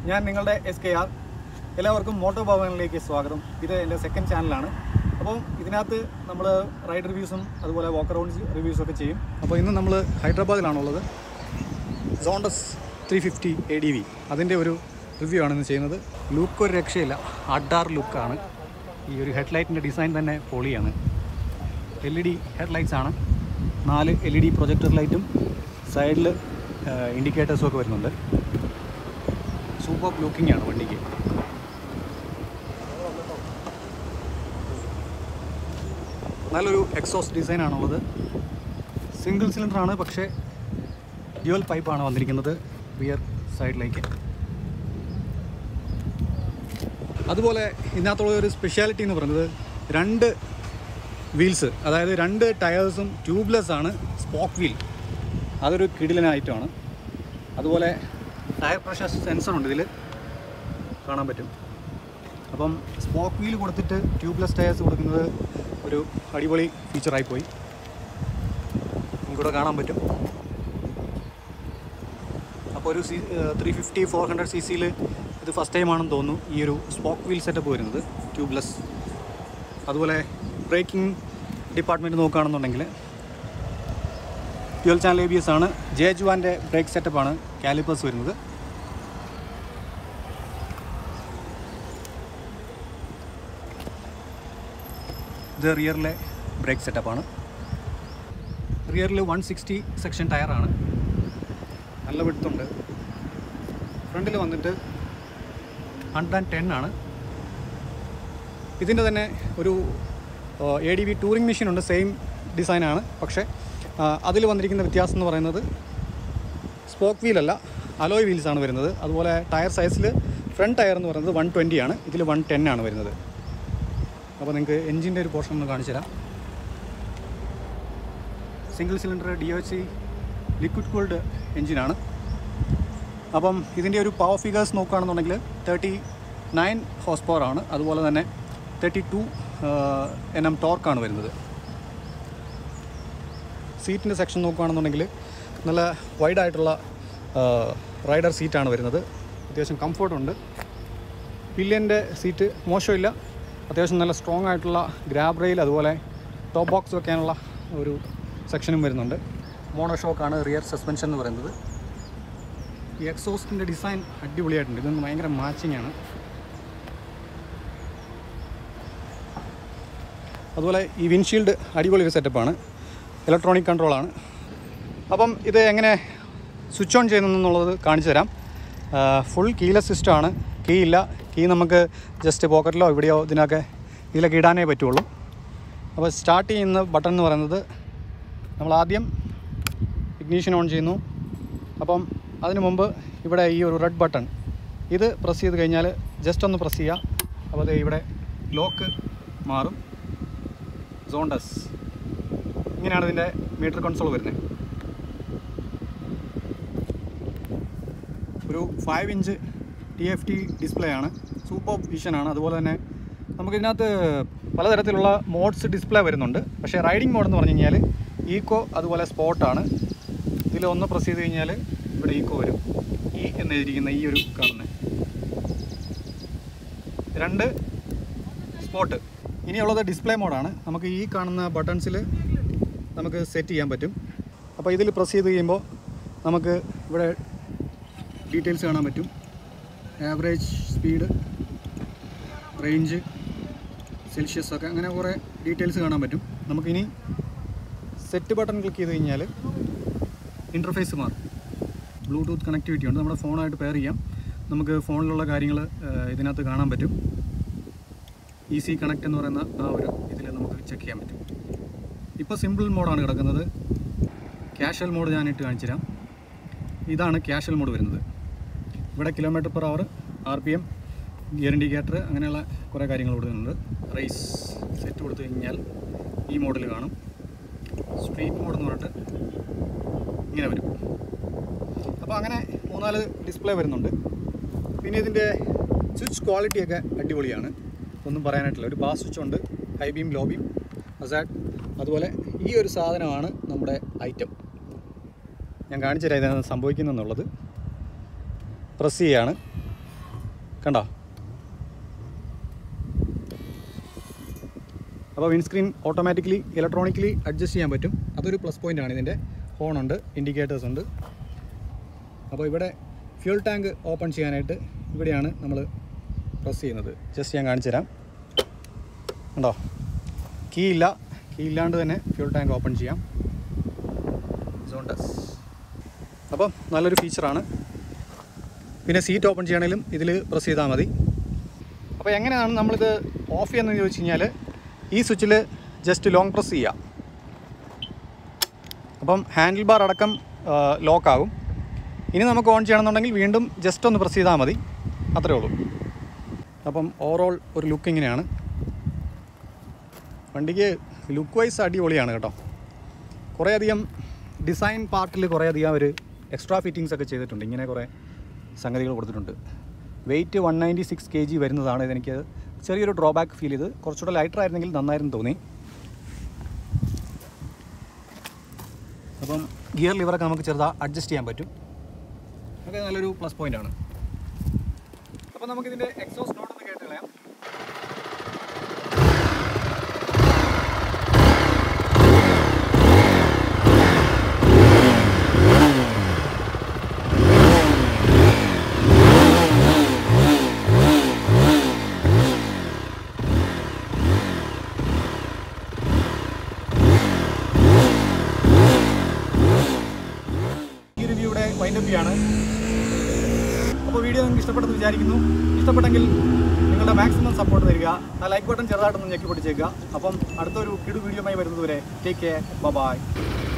ഞാൻ നിങ്ങളുടെ S K R എല്ലാവർക്കും മോട്ടോ ഭവനിലേക്ക് സ്വാഗതം ഇത് എൻ്റെ സെക്കൻഡ് ചാനലാണ് അപ്പോൾ ഇതിനകത്ത് നമ്മൾ റൈഡ് റിവ്യൂസും അതുപോലെ വാക്ക് അറൗണ്ട് റിവ്യൂസും ഒക്കെ ചെയ്യും അപ്പോൾ ഇന്ന് നമ്മൾ ഹൈദരാബാദിലാണുള്ളത് Zontes three fifty A D V അതിൻ്റെ ഒരു റിവ്യൂ ആണ് ഇന്ന് ചെയ്യുന്നത് ലുക്ക് ഒരു രക്ഷയില്ല അഡാർ ലുക്കാണ് ഈ ഒരു ഹെഡ്ലൈറ്റിൻ്റെ ഡിസൈൻ തന്നെ പൊളിയാണ് എൽ ഇ ഡി ഹെഡ്ലൈറ്റ്സ് ആണ് നാല് എൽ ഇ ഡി പ്രൊജക്ടർ ലൈറ്റും സൈഡിൽ ഇൻഡിക്കേറ്റേഴ്സും ഒക്കെ വരുന്നുണ്ട് സൂപ്പർ ലുക്കിംഗ് ആണ് വണ്ടിക്ക് നല്ലൊരു എക്സോസ്റ്റ് ഡിസൈൻ ആണുള്ളത് സിംഗിൾ സിലിണ്ടർ ആണ് പക്ഷേ ഡ്യുവൽ പൈപ്പാണ് വന്നിരിക്കുന്നത് റിയർ സൈഡിലേക്ക് അതുപോലെ ഇതിനകത്തുള്ള ഒരു സ്പെഷ്യാലിറ്റി എന്ന് പറയുന്നത് രണ്ട് വീൽസ് അതായത് രണ്ട് ടയേഴ്സും ട്യൂബ്ലെസ് ആണ് സ്പോക്ക് വീൽ അതൊരു കിടിലൻ ഐറ്റമാണ് അതുപോലെ ടയർ പ്രഷർ സെൻസർ ഉണ്ട് ഇതിൽ കാണാൻ പറ്റും അപ്പം സ്പോക്ക് വീൽ കൊടുത്തിട്ട് ട്യൂബ്ലെസ് ടയേഴ്സ് കൊടുക്കുന്നത് ഒരു അടിപൊളി ഫീച്ചറായി പോയി നിങ്ങൾക്കിവിടെ കാണാൻ പറ്റും അപ്പോൾ ഒരു C three fifty four hundred C സിയിൽ ഇത് ഫസ്റ്റ് ടൈം ആണെന്ന് തോന്നുന്നു ഈ ഒരു സ്പോക്ക് വീൽ സെറ്റപ്പ് വരുന്നത് ട്യൂബ്ലെസ് അതുപോലെ ബ്രേക്കിംഗ് ഡിപ്പാർട്ട്മെൻറ്റ് നോക്കുകയാണെന്നുണ്ടെങ്കിൽ twelve channel A B S ആണ് ജെ ജുവാൻ്റെ ബ്രേക്ക് സെറ്റപ്പാണ് കാലിപ്പേഴ്സ് വരുന്നത് ഇത് റിയറിലെ ബ്രേക്ക് സെറ്റപ്പാണ് റിയറിൽ വൺ സിക്സ്റ്റി സെക്ഷൻ ടയറാണ് നല്ല വിടുത്തുണ്ട് ഫ്രണ്ടിൽ വന്നിട്ട് ഹൺഡ്രഡ് ആൻഡ് ടെൻ ആണ് ഇതിൻ്റെ തന്നെ ഒരു A D V touring machine ഉണ്ട് സെയിം ഡിസൈനാണ് പക്ഷേ അതിൽ വന്നിരിക്കുന്ന വ്യത്യാസം എന്ന് പറയുന്നത് സ്പോക്ക് വീലല്ല അലോയ് വീൽസ് ആണ് വരുന്നത് അതുപോലെ ടയർ സൈസിൽ ഫ്രണ്ട് ടയർ എന്ന് പറയുന്നത് വൺ ട്വൻറ്റി ആണ് ഇതിൽ വൺ ടെൻ ആണ് വരുന്നത് അപ്പോൾ നിങ്ങൾക്ക് എൻജിൻ്റെ ഒരു പോർഷൻ ഒന്ന് കാണിച്ചു തരാം single cylinder D O C liquid cooled എൻജിനാണ് അപ്പം ഇതിൻ്റെ ഒരു പവർ ഫിഗേഴ്സ് നോക്കുകയാണെന്നുണ്ടെങ്കിൽ തേർട്ടി നയൻ ഹോസ് പവർ ആണ് അതുപോലെ തന്നെ തേർട്ടി ടു എൻ എം ടോർക്കാണ് വരുന്നത് സീറ്റിൻ്റെ സെക്ഷൻ നോക്കുകയാണെന്നുണ്ടെങ്കിൽ നല്ല വൈഡായിട്ടുള്ള റൈഡർ സീറ്റാണ് വരുന്നത് അത്യാവശ്യം കംഫർട്ടുണ്ട് പില്ലിയൻ്റെ സീറ്റ് മോശമില്ല അത്യാവശ്യം നല്ല സ്ട്രോങ് ആയിട്ടുള്ള ഗ്രാബ് റെയിൽ അതുപോലെ ടോപ്പ് ബോക്സ് വെക്കാനുള്ള ഒരു സെക്ഷനും വരുന്നുണ്ട് മോണോ ഷോക്കാണ് റിയർ സസ്പെൻഷൻ എന്ന് പറയുന്നത് ഈ എക്സോസ്റ്റിൻ്റെ ഡിസൈൻ അടിപൊളിയായിട്ടുണ്ട് ഇതൊന്ന് ഭയങ്കര മാച്ചിങ് ആണ് അതുപോലെ ഈ വിൻഷീൽഡ് അടിപൊളി ഒരു സെറ്റപ്പാണ് ഇലക്ട്രോണിക് കൺട്രോളാണ് അപ്പം ഇത് എങ്ങനെ സ്വിച്ച് ഓൺ ചെയ്യുന്നെന്നുള്ളത് കാണിച്ചു തരാം ഫുൾ കീലെസ് സിസ്റ്റമാണ് കീ ഇല്ല കീ നമുക്ക് ജസ്റ്റ് പോക്കറ്റിലോ ഇവിടെയോ ഇതിനൊക്കെ ഇതിലൊക്കെ ഇടാനേ പറ്റുള്ളൂ അപ്പോൾ സ്റ്റാർട്ട് ചെയ്യുന്ന ബട്ടൺ എന്ന് പറയുന്നത് നമ്മൾ ആദ്യം ഇഗ്നീഷൻ ഓൺ ചെയ്യുന്നു അപ്പം അതിനു മുമ്പ് ഇവിടെ ഈ ഒരു റെഡ് ബട്ടൺ ഇത് പ്രസ് ചെയ്ത് കഴിഞ്ഞാൽ ജസ്റ്റ് ഒന്ന് പ്രസ് ചെയ്യുക അപ്പോൾ അത് ഇവിടെ ലോക്ക് മാറും സോണ്ടസ് ഇങ്ങനെയാണ് ഇതിൻ്റെ മീറ്റർ കൺസോൾ വരുന്നത് ഒരു five inch T F T display ആണ് സൂപ്പർ വിഷനാണ് അതുപോലെ തന്നെ നമുക്കിതിനകത്ത് പലതരത്തിലുള്ള മോഡ്സ് ഡിസ്പ്ലേ വരുന്നുണ്ട് പക്ഷേ റൈഡിംഗ് മോഡ് എന്ന് പറഞ്ഞു കഴിഞ്ഞാൽ ഈക്കോ അതുപോലെ സ്പോട്ടാണ് ഇതിൽ ഒന്ന് പ്രസ് ചെയ്ത് കഴിഞ്ഞാൽ ഇവിടെ ഈക്കോ വരും ഈ എന്ന് എഴുതിയിരിക്കുന്ന ഈ ഒരു കാണുന്നത് രണ്ട് സ്പോട്ട് ഇനിയുള്ളത് ഡിസ്പ്ലേ മോഡാണ് നമുക്ക് ഈ കാണുന്ന ബട്ടൺസിൽ നമുക്ക് സെറ്റ് ചെയ്യാൻ പറ്റും അപ്പോൾ ഇതിൽ പ്രസ് ചെയ്ത് കഴിയുമ്പോൾ നമുക്ക് ഇവിടെ ഡീറ്റെയിൽസ് കാണാൻ പറ്റും ആവറേജ് സ്പീഡ് റേഞ്ച് സെൽഷ്യസ് ഒക്കെ അങ്ങനെ കുറേ ഡീറ്റെയിൽസ് കാണാൻ പറ്റും നമുക്കിനി സെറ്റ് ബട്ടൺ ക്ലിക്ക് ചെയ്ത് കഴിഞ്ഞാൽ ഇൻ്റർഫേസ് മാറും ബ്ലൂടൂത്ത് കണക്ടിവിറ്റി ഉണ്ട് നമ്മുടെ ഫോണായിട്ട് പെയർ ചെയ്യാം നമുക്ക് ഫോണിലുള്ള കാര്യങ്ങൾ ഇതിനകത്ത് കാണാൻ പറ്റും ഈസി കണക്ട് എന്ന് പറയുന്ന ആ ഒരു ഇതിൽ നമുക്ക് ചെക്ക് ചെയ്യാൻ പറ്റും ഇപ്പോൾ സിമ്പിൾ മോഡാണ് കിടക്കുന്നത് ക്യാഷ്വൽ മോഡ് ഞാനിട്ട് കാണിച്ചു തരാം ഇതാണ് ക്യാഷ്വൽ മോഡ് വരുന്നത് ഇവിടെ kilometre per hour R P M gear indicator അങ്ങനെയുള്ള കുറേ കാര്യങ്ങൾ കൊടുക്കുന്നുണ്ട് റേസ് സെറ്റ് കൊടുത്തു കഴിഞ്ഞാൽ ഈ മോഡിൽ കാണും സ്ട്രീറ്റ് മോഡ് എന്ന് പറഞ്ഞിട്ട് ഇങ്ങനെ വരും അപ്പോൾ അങ്ങനെ മൂന്നാല് ഡിസ്പ്ലേ വരുന്നുണ്ട് പിന്നെ ഇതിൻ്റെ സ്വിച്ച് ക്വാളിറ്റിയൊക്കെ അടിപൊളിയാണ് ഒന്നും പറയാനായിട്ടില്ല ഒരു ബാസ് സ്വിച്ച് ഉണ്ട് ഹൈ ബീം ലോ ബീം അസാഡ് അതുപോലെ ഈ ഒരു സാധനമാണ് നമ്മുടെ ഐറ്റം ഞാൻ കാണിച്ചു തരാം ഇതാണ് സംഭവിക്കുന്നതെന്നുള്ളത് പ്രസ് ചെയ്യാണ് കണ്ടോ അപ്പോൾ വിൻസ്ക്രീൻ ഓട്ടോമാറ്റിക്കലി ഇലക്ട്രോണിക്കലി അഡ്ജസ്റ്റ് ചെയ്യാൻ പറ്റും അതൊരു പ്ലസ് പോയിൻ്റ് ആണ് ഇതിൻ്റെ ഹോണുണ്ട് ഇൻഡിക്കേറ്റേഴ്സ് ഉണ്ട് അപ്പോൾ ഇവിടെ ഫ്യൂൽ ടാങ്ക് ഓപ്പൺ ചെയ്യാനായിട്ട് ഇവിടെയാണ് നമ്മൾ പ്രസ് ചെയ്യുന്നത് ജസ്റ്റ് ഞാൻ കാണിച്ചു തരാം ഉണ്ടോ കീ ഇല്ല കീ ഇല്ലാണ്ട് തന്നെ ഫ്യൂൽ ടാങ്ക് ഓപ്പൺ ചെയ്യാം സോണ്ടസ് അപ്പം നല്ലൊരു ഫീച്ചറാണ് പിന്നെ സീറ്റ് ഓപ്പൺ ചെയ്യണമെങ്കിലും ഇതിൽ പ്രസ് ചെയ്താൽ മതി അപ്പോൾ എങ്ങനെയാണ് നമ്മളിത് ഓഫ് ചെയ്യുന്നതെന്ന് ചോദിച്ചു കഴിഞ്ഞാൽ ഈ സ്വിച്ചിൽ ജസ്റ്റ് ലോങ് പ്രസ് ചെയ്യുക അപ്പം ഹാൻഡിൽ ബാർ അടക്കം ലോക്കാകും ഇനി നമുക്ക് ഓൺ ചെയ്യണമെന്നുണ്ടെങ്കിൽ വീണ്ടും ജസ്റ്റ് ഒന്ന് പ്രസ് ചെയ്താൽ മതി അത്രേ ഉള്ളൂ അപ്പം ഓവറോൾ ഒരു ലുക്ക് ഇങ്ങനെയാണ് വണ്ടിക്ക് ലുക്ക് വൈസ് അടിപൊളിയാണ് കേട്ടോ കുറേയധികം ഡിസൈൻ പാർട്ടിൽ കുറേയധികം ഒരു എക്സ്ട്രാ ഫിറ്റിങ്സ് ഒക്കെ ചെയ്തിട്ടുണ്ട് ഇങ്ങനെ കുറേ സംഗതികൾ കൊടുത്തിട്ടുണ്ട് weight one ninety six K G വരുന്നതാണ് ഇതെനിക്ക് ചെറിയൊരു ഡ്രോബാക്ക് ഫീൽ ചെയ്ത് കുറച്ചുകൂടെ ലൈറ്റർ ആയിരുന്നെങ്കിൽ നന്നായിരുന്നു തോന്നി അപ്പം ഗിയർ ലിവറൊക്കെ നമുക്ക് ചെറുതാ അഡ്ജസ്റ്റ് ചെയ്യാൻ പറ്റും അതൊക്കെ നല്ലൊരു പ്ലസ് പോയിന്റ് ആണ് അപ്പം നമുക്കിതിൻ്റെ എക്സോസ് നോട്ട് ഒന്ന് കേട്ട് കളയാം ഈ റിവ്യൂടെ വൈൻഡപ്പ് ചെയ്യാണ് അപ്പോൾ വീഡിയോ നിങ്ങൾക്ക് ഇഷ്ടപ്പെട്ടെന്ന് വിചാരിക്കുന്നു ഇഷ്ടപ്പെട്ടെങ്കിൽ നിങ്ങളുടെ മാക്സിമം സപ്പോർട്ട് തരിക ആ ലൈക്ക് ബട്ടൺ ചെറുതായിട്ടൊന്ന് ഞെക്കി പൊട്ടിച്ചേക്കുക അപ്പം അടുത്തൊരു കിടു വീഡിയോയുമായി വരുന്നതുവരെ ടേക്ക് കെയർ ബൈ